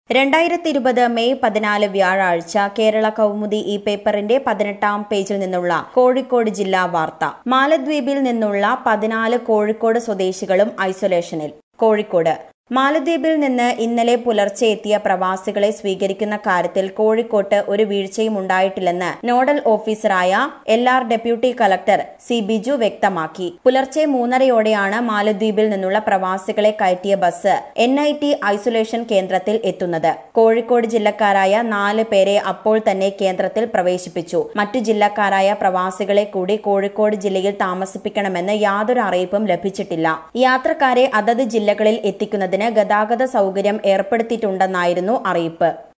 രണ്ടായിരത്തി ഇരുപത് മെയ് പതിനാല് വ്യാഴാഴ്ച കേരള കൗമുദി ഈ പേപ്പറിന്റെ പതിനെട്ടാം പേജിൽ നിന്നുള്ള കോഴിക്കോട് ജില്ലാ വാർത്ത മാലദ്വീപിൽ നിന്നുള്ള പതിനാല് കോഴിക്കോട് സ്വദേശികളും ഐസൊലേഷനിൽ കോഴിക്കോട് മാലദ്വീപിൽ നിന്ന് ഇന്നലെ പുലർച്ചെ എത്തിയ പ്രവാസികളെ സ്വീകരിക്കുന്ന കാര്യത്തിൽ കോഴിക്കോട്ട് ഒരു വീഴ്ചയും ഉണ്ടായിട്ടില്ലെന്ന് നോഡൽ ഓഫീസറായ L R deputy collector C Biju വ്യക്തമാക്കി പുലർച്ചെ മൂന്നരയോടെയാണ് മാലദ്വീപിൽ നിന്നുള്ള പ്രവാസികളെ കയറ്റിയ bus N I T isolation കേന്ദ്രത്തിൽ എത്തുന്നത് കോഴിക്കോട് ജില്ലക്കാരായ നാല് പേരെ അപ്പോൾ തന്നെ കേന്ദ്രത്തിൽ പ്രവേശിപ്പിച്ചു മറ്റു ജില്ലക്കാരായ പ്രവാസികളെ കൂടി കോഴിക്കോട് ജില്ലയിൽ താമസിപ്പിക്കണമെന്ന് യാതൊരു അറിയിപ്പും ലഭിച്ചിട്ടില്ല യാത്രക്കാരെ അതത് ജില്ലകളിൽ എത്തിക്കുന്നതിന് ഗതാഗത സൗകര്യം ഏർപ്പെടുത്തിയിട്ടുണ്ടെന്നായിരുന്നു അറിയിപ്പ്